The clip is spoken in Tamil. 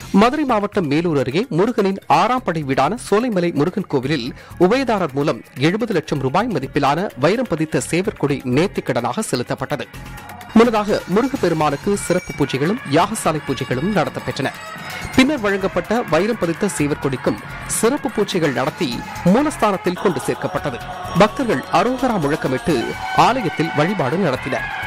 மதுரை மாவட்டம் மேலூர் அருகே முருகனின் ஆறாம் படை வீடான சோலைமலை முருகன் கோவிலில் உபயதாரர் மூலம் எழுபது லட்சம் ரூபாய் மதிப்பிலான வைரம் பதித்த சேவற்கொடி நேர்த்திக்கடனாக செலுத்தப்பட்டது முன்னதாக முருகப்பெருமானுக்கு சிறப்பு பூஜைகளும் யாகசாலை பூஜைகளும் நடத்தப்பெற்றன பின்னர் வழங்கப்பட்ட வைரம் பதித்த சேவற்கொடிக்கும் சிறப்பு பூஜைகள் நடத்தி மூலஸ்தானத்தில் கொண்டு சேர்க்கப்பட்டது பக்தர்கள் அரோகரா முழக்கமிட்டு ஆலயத்தில் வழிபாடு நடத்தினர்